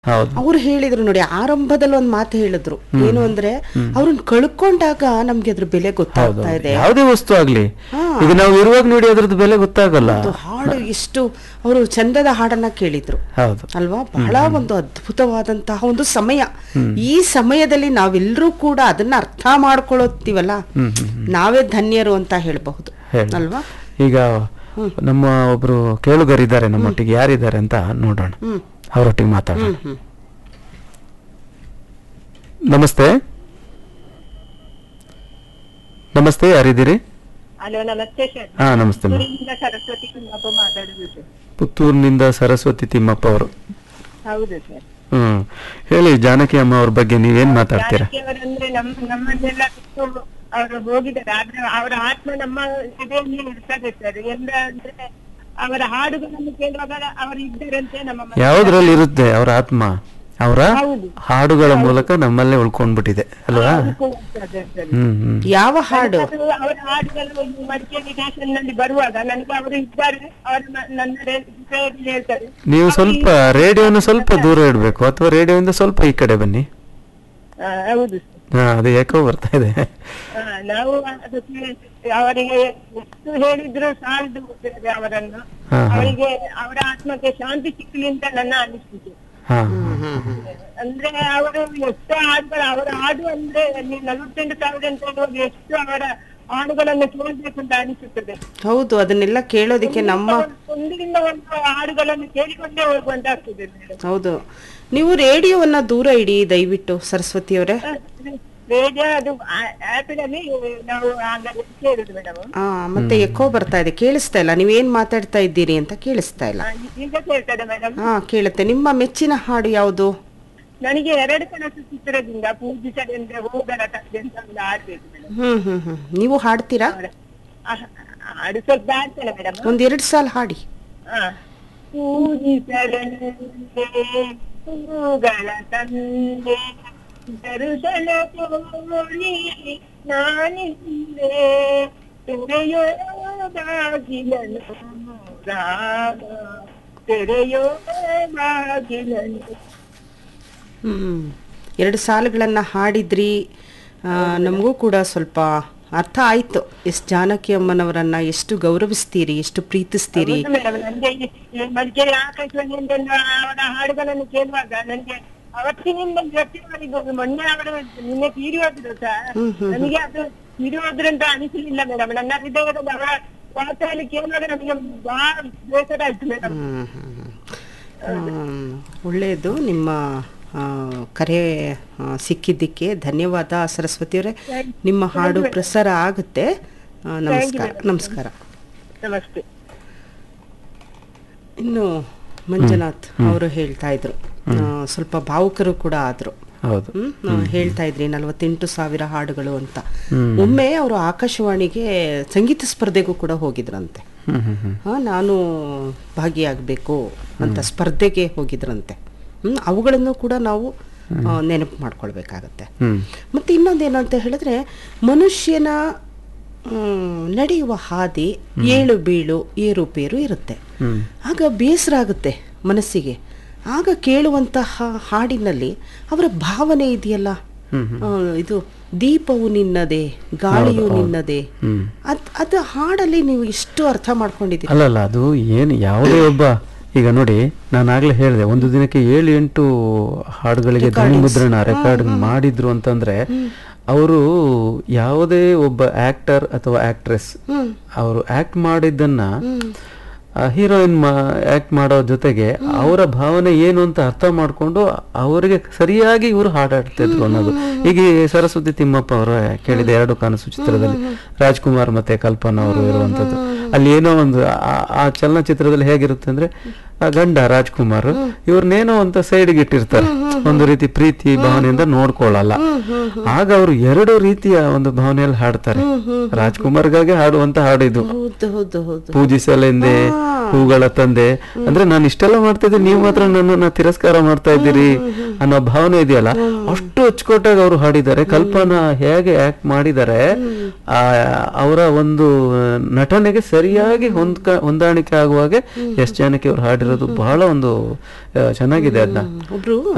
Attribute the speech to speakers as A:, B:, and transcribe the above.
A: ಹೌದು
B: ಅವ್ರು ಹೇಳಿದ್ರು ನೋಡಿ ಆರಂಭದಲ್ಲಿ ಒಂದ್ ಮಾತು ಹೇಳಿದ್ರು ಏನು ಅಂದ್ರೆ ಅವ್ರನ್ನ ಕಳ್ಕೊಂಡಾಗ ನಮ್ಗೆ ಅದ್ರ ಬೆಲೆ
A: ಹೌದು
B: ಗೊತ್ತಾಗ್ತಾ ಇದೆ
A: ಯಾವುದೇ ವಸ್ತು ಆಗ್ಲಿ
B: ಹಾ.
A: ಈಗ ನಾವು ಇರುವಾಗ ನೋಡಿ ಅದ್ರದ್ದು ಬೆಲೆ ಗೊತ್ತಾಗಲ್ಲ
B: ಅದು ಹಾಡು ಎಷ್ಟು ಅವರು ಚಂದದ ಹಾಡನ್ನ ಕೇಳಿದ್ರು
A: ಹೌದು
B: ಅಲ್ವಾ ಬಹಳ ಒಂದು ಅದ್ಭುತವಾದಂತಹ ಒಂದು ಸಮಯ ಈ ಸಮಯದಲ್ಲಿ ನಾವೆಲ್ಲರೂ ಕೂಡ ಅದನ್ನ ಅರ್ಥ ಮಾಡ್ಕೊಳ್ಳೋತೀವಲ್ಲ ನಾವೇ ಧನ್ಯರು ಅಂತ ಹೇಳಬಹುದು
A: ಹೇಳಿ.
B: ಅಲ್ವಾ
A: ಈಗ ನಮ್ಮ ಒಬ್ರು ಕೇಳುಗರಿದ್ದಾರೆ ನಮ್ಮೊಟ್ಟಿಗೆ ಯಾರಿದ್ದಾರೆ ಅಂತ ನೋಡೋಣ
B: ಹ್ಮ್
A: ಅವರೊಟ್ಟಿಗೆ ಮಾತಾಡೋಣ
B: ಹ್ಮ್ ಹ್ಮ್
A: ನಮಸ್ತೆ ನಮಸ್ತೆ ಯಾರಿದ್ದೀರಿ
C: ಹಲೋ ನಮಸ್ತೆ ಸರ್
A: ಹಾ ನಮಸ್ತೆ ಮೇಡಮ್
C: ಪುತ್ತೂರಿನಿಂದ ಸರಸ್ವತಿ ಕುಂದಾಪ ಮಾತಾಡುದು ಸರ್
A: ಪುತ್ತೂರಿನಿಂದ ಸರಸ್ವತಿ ತಿಮ್ಮಪ್ಪ ಅವರು
C: ಹೌದು ಸರ್
A: ಹ್ಮ್ ಹೇಳಿ ಜಾನಕಿ ಅಮ್ಮ ಅವ್ರ ಬಗ್ಗೆ ನೀವೇನ್ ಮಾತಾಡ್ತೀರಾ
C: ಅವರಂದ್ರೆ ನಮ್ಮ ನಮ್ಮನ್ನೆಲ್ಲ ಬಿಟ್ಟು ಅವರು ಹೋಗಿದ್ದಾರೆ ಆದ್ರೆ ಅವರ ಆತ್ಮ ನಮ್ಮ ಎದೆಯಲ್ಲಿ ಇರ್ತದೆ ಸರ್ ಎಲ್ಲ ಅಂದ್ರೆ ಅವರ ಹಾಡುಗಳನ್ನು ಕೇಳುವಾಗ ಅವರು ಇದ್ದರಂತೆ ನಮ್ಮ ಮನಸ್ಸಿನಲ್ಲಿ.
A: ಯಾವ್ದ್ರಲ್ಲಿ ಇರುತ್ತೆ ಅವರ ಆತ್ಮ ಅವರ
C: ಹೌದು.
A: ಹಾಡುಗಳ ಮೂಲಕ ನಮ್ಮಲ್ಲೇ ಉಳ್ಕೊಂಡ್ಬಿಟ್ಟಿದೆ ಅಲ್ವಾ
C: ಉಳ್ಕೊಳ್ತದೆ ಸರ್.
A: ಹ್ಮ್ ಹ್ಮ್
B: ಯಾವ ಹಾಡು
C: ಅದು ಅವರ ಹಾಡುಗಳು ಈ ಮಡಿಕೇರಿ ಸ್ಟೇಷನ್ ನಲ್ಲಿ ಬರುವಾಗ ನನಗೆ ಅವರು ಇದ್ದಾರೆ ಅವರು ನ- ನನ್ನ ಹೃದಯದಲ್ಲಿ ಹೇಳ್ತಾರೆ
A: ನೀವು ಸ್ವಲ್ಪ ರೇಡಿಯೋನ ಸ್ವಲ್ಪ ದೂರ ಇಡ್ಬೇಕು ಅಥವಾ ರೇಡಿಯೋಯಿಂದ ಸ್ವಲ್ಪ ಈ ಕಡೆ ಬನ್ನಿ
C: ಆ, ಹೌದು ಸರ್
A: ಹಾ ಅದು ಯಾಕೋ ಬರ್ತಾ ಇದೆ
C: ಆ, ನಾವು ಅದಕ್ಕೆ ಅವರಿಗೆ ಎಷ್ಟು ಹೇಳಿದ್ರು ಸಾಲದು ಗೊತ್ತಿದೆ ಅವರನ್ನು
A: ಹಾ, ಹಾ.
C: ಅವರಿಗೆ ಅವರ ಆತ್ಮಕ್ಕೆ ಶಾಂತಿ ಸಿಕ್ಕಲಿ ಅಂತ ನನ್ನ ಅನಿಸಿಕೆ
A: ಹಾ
C: ಅಂದ್ರೆ ಅವರು ಎಷ್ಟು ಹಾಡುಗಳು ಅವರ ಹಾಡು ಅಂದ್ರೆ ಅಲ್ಲಿ ನಲವತ್ತೆಂಟು ಸಾವಿರ ಅಂತ ಹೇಳುವಾಗ ಎಷ್ಟು ಅವರ ಹಾಡುಗಳನ್ನು ಕೇಳಬೇಕು ಅಂತ ಅನಿಸುತ್ತದೆ
B: ಹೌದು ಅದನ್ನೆಲ್ಲ ಕೇಳೋದಿಕ್ಕೆ ನಮ್ಮ
C: ಒಂದರಿಂದ ಒಂದು ಹಾಡುಗಳನ್ನು ಕೇಳಿಕೊಂಡೇ ಹೋಗುವಂತಾಗ್ತದೆ ಮೇಡಮ್
B: ಹೌದು ನೀವು ರೇಡಿಯೋವನ್ನ ದೂರ ಇಡಿ ದಯವಿಟ್ಟು ಸರಸ್ವತಿಯವರೇ
C: ರೇಡಿಯೋ ಅದು ಆ್ಯಪಿನಲ್ಲಿ ನಾವು ಹಾಗಾಗಿ ಕೇಳುದು ಮೇಡಮ್
B: ಆ ಮತ್ತೆ ಎಕೋ ಬರ್ತಾ ಇದೆ ಕೇಳಿಸ್ತಾ ಇಲ್ಲ ನೀವೇನ್ ಮಾತಾಡ್ತಾ ಇದ್ದೀರಿ ಅಂತ ಕೇಳಿಸ್ತಾ ಇಲ್ಲ
C: ಈಗ ಕೇಳ್ತದೆ ಮೇಡಮ್
B: ಹಾ ಕೇಳುತ್ತೆ ನಿಮ್ಮ ಮೆಚ್ಚಿನ ಹಾಡು ಯಾವುದು
C: ನನಗೆ ಎರಡು ಕನಸು ಚಿತ್ರದಿಂದ ಪೂಜಿಸಲೆಂದ್ರೆ ಹೋಗಲ ತಂದೆ ಅಂತ ಒಂದು ಹಾಡ್ಬೇಕು ಮೇಡಮ್
B: ಹ್ಮ್ ಹ್ಮ್ ಹ್ಮ್ ನೀವು ಹಾಡ್ತೀರಾ
C: ಹಾಡು ಸ್ವಲ್ಪ ಹಾಡ್ತೇನೆ ಮೇಡಮ್
B: ಒಂದ್ ಎರಡ್ ಸಾಲ ಹಾಡಿ
C: ಪೂಜಿಸಲೆಂದೇ ಹೂಗಳ ತಂದೆ ದರುಶನ ತೋರಿ ನಾನಿಂದೆ ತೆರೆಯೋ ಬಾಗಿಲನು ರಾಮ ತೆರೆಯೋ ಬಾಗಿಲನು
B: ಹ್ಮ್ ಎರಡು ಸಾಲುಗಳನ್ನ ಹಾಡಿದ್ರಿ ಆ, ನಮಗೂ ಕೂಡ ಸ್ವಲ್ಪ ಅರ್ಥ ಆಯ್ತು ಎಷ್ಟು ಜಾನಕಿ ಅಮ್ಮನವರನ್ನ ಎಷ್ಟು ಗೌರವಿಸ್ತೀರಿ ಎಷ್ಟು ಪ್ರೀತಿಸ್ತೀರಿ
C: ಹೌದು ಮೇಡಮ್ ನನ್ಗೆ ಈ- ಈ ಮಡಿಕೇರಿ ಆಕಾಶವಾಣಿಯಿಂದ ಅವರ ಹಾಡುಗಳನ್ನು ಕೇಳುವಾಗ ನನ್ಗೆ ಅವತ್ತಿನಿಂದ ಇವತ್ತಿನವರೆಗೂ ಮೊನ್ನೆ ಅವರು ನಿನ್ನೆ ತೀರಿ ಹೋದ್ರು ಸಹ ನನಗೆ ಅದು ತೀರಿ ಹೋದ್ರು ಅಂತ ಅನಿಸಲಿಲ್ಲ ಮೇಡಮ್ ನನ್ನ ಹೃದಯದಲ್ಲಿ ಅವರ ವಾರ್ತೆಯಲ್ಲಿ ಕೇಳುವಾಗ ನನಗೆ ಬಹಳ ಬೇಸರ ಆಯ್ತು ಮೇಡಮ್
B: ಹ್ಮ್, ಹ್ಮ್, ಹ್ಮ್. ಆ, ಒಳ್ಳೆಯದು ನಿಮ್ಮ ಆ, ಕರೆ ಆ, ಸಿಕ್ಕಿದ್ದಕ್ಕೆ ಧನ್ಯವಾದ ಸರಸ್ವತಿಯವರೇ ನಿಮ್ಮ ಹಾಡು ಪ್ರಸಾರ ಆಗುತ್ತೆ ಆ, ನಮಸ್ಕಾರ ನಮಸ್ಕಾರ
C: ನಮಸ್ತೆ
B: ಇನ್ನು ಮಂಜುನಾಥ್ ಅವರು ಹೇಳ್ತಾ ಇದ್ರು ಆ, ಸ್ವಲ್ಪ ಭಾವುಕರು ಕೂಡ ಆದ್ರು
A: ಹೌದು
B: ಹ್ಮ್ ಆ, ಹೇಳ್ತಾ ಇದ್ರಿ ನಲವತ್ತೆಂಟು ಸಾವಿರ ಹಾಡುಗಳು ಅಂತ ಒಮ್ಮೆ ಅವರು ಆಕಾಶವಾಣಿಗೆ ಸಂಗೀತ ಸ್ಪರ್ಧೆಗೂ ಕೂಡ ಹೋಗಿದ್ರಂತೆ
A: ಹ್ಮ್ ಹ್ಮ್ ಹ್ಮ್
B: ಆ, ನಾನು ಭಾಗಿಯಾಗಬೇಕು ಅಂತ ಸ್ಪರ್ಧೆಗೆ ಹೋಗಿದ್ರಂತೆ ಹ್ಮ್ ಅವುಗಳನ್ನು ಕೂಡ ನಾವು ಆ, ನೆನಪು ಮಾಡ್ಕೊಳ್ಬೇಕಾಗತ್ತೆ
A: ಹ್ಮ್
B: ಮತ್ತೆ ಇನ್ನೊಂದೇನು ಅಂತ ಹೇಳಿದ್ರೆ ಮನುಷ್ಯನ ಮ್, ನಡೆಯುವ ಹಾದಿ ಏಳು ಬೀಳು ಏರುಪೇರು ಇರುತ್ತೆ
A: ಹ್ಮ್
B: ಆಗ ಬೇಸರ ಆಗುತ್ತೆ ಮನಸ್ಸಿಗೆ ಆಗ ಕೇಳುವಂತಹ ಹಾಡಿನಲ್ಲಿ ಅವರ ಭಾವನೆ ಇದೆಯಲ್ಲ ಆ, ಇದು ದೀಪವು ನಿನ್ನದೇ ಗಾಳಿಯು ನಿನ್ನದೇ
A: ಹ್ಮ್
B: ಅದ್ ಅದು ಹಾಡಲ್ಲಿ ನೀವು ಇಷ್ಟು ಅರ್ಥ ಮಾಡ್ಕೊಂಡಿದ್ದೀರಿ
A: ಅಲ್ಲಲ್ಲ ಅದು ಏನು ಯಾವುದೇ ಒಬ್ಬ ಈಗ ನೋಡಿ ನಾನು ಆಗ್ಲೇ ಹೇಳಿದೆ ಒಂದು ದಿನಕ್ಕೆ ಏಳು ಎಂಟು ಹಾಡುಗಳಿಗೆ ಧ್ವನಿ ಮುದ್ರಣ ರೆಕಾರ್ಡ್ ಮಾಡಿದ್ರು ಅಂತಂದ್ರೆ ಅವರು ಯಾವುದೇ ಒಬ್ಬ ಆಕ್ಟರ್ ಅಥವಾ ಆಕ್ಟ್ರೆಸ್ ಅವರು ಆಕ್ಟ್ ಮಾಡಿದ್ದನ್ನ ಹೀರೋಯಿನ್ ಆಕ್ಟ್ ಮಾಡೋ ಜೊತೆಗೆ ಅವರ ಭಾವನೆ ಏನು ಅಂತ ಅರ್ಥ ಮಾಡ್ಕೊಂಡು ಅವರಿಗೆ ಸರಿಯಾಗಿ ಇವರು ಹಾಡಾಡ್ತಿದ್ರು ಅನ್ನೋದು ಈಗ ಈ ಸರಸ್ವತಿ ತಿಮ್ಮಪ್ಪ ಅವರು ಕೇಳಿದ ಎರಡು ಕನಸು ಚಿತ್ರದಲ್ಲಿ ರಾಜ್ಕುಮಾರ್ ಮತ್ತೆ ಕಲ್ಪನಾ ಅವರು ಇರುವಂತದ್ದು ಅಲ್ಲಿ ಏನೋ ಒಂದು ಆ- ಆ ಚಲನಚಿತ್ರದಲ್ಲಿ ಹೇಗಿರುತ್ತೆ ಅಂದ್ರೆ ಆ ಗಂಡ ರಾಜ್ಕುಮಾರ್ ಇವ್ರನ್ನೇನೋ ಅಂತ ಸೈಡ್ಗೆ ಇಟ್ಟಿರ್ತಾರೆ ಒಂದು ರೀತಿ ಪ್ರೀತಿ ಭಾವನೆಯಿಂದ ನೋಡ್ಕೊಳ್ಳಲ್ಲ ಆಗ ಅವರು ಎರಡು ರೀತಿಯ ಒಂದು ಭಾವನೆಯಲ್ಲಿ ಹಾಡ್ತಾರೆ ರಾಜ್ಕುಮಾರ್ಗಾಗಿ ಹಾಡುವಂತ ಹಾಡು ಇದು
B: ಹೌದು ಹೌದು ಹೌದು
A: ಪೂಜಿಸಲೆಂದೆ ಹೂಗಳ ತಂದೆ ಅಂದ್ರೆ ನಾನು ಇಷ್ಟೆಲ್ಲ ಮಾಡ್ತಿದ್ದೆ ನೀವು ಮಾತ್ರ ನನ್ನನ್ನ ತಿರಸ್ಕಾರ ಮಾಡ್ತಾ ಇದ್ದೀರಿ ಅನ್ನೋ ಭಾವನೆ ಇದೆಯಲ್ಲ ಅಷ್ಟು ಅಚ್ಚುಕಟ್ಟಾಗಿ ಅವರು ಹಾಡಿದ್ದಾರೆ ಕಲ್ಪನಾ ಹೇಗೆ ಆಕ್ಟ್ ಮಾಡಿದ್ದಾರೆ ಆ ಅವರ ಒಂದು ನಟನೆಗೆ ಸರಿಯಾಗಿ ಹೊಂದ್ಕ ಹೊಂದಾಣಿಕೆ ಆಗುವಾಗೆ ಎಸ್ ಜಾನಕಿ ಅವ್ರು ಹಾಡಿರೋದು ಬಹಳ ಒಂದು ಆ, ಚೆನ್ನಾಗಿದೆ ಅದನ್ನ
B: ಒಬ್ರು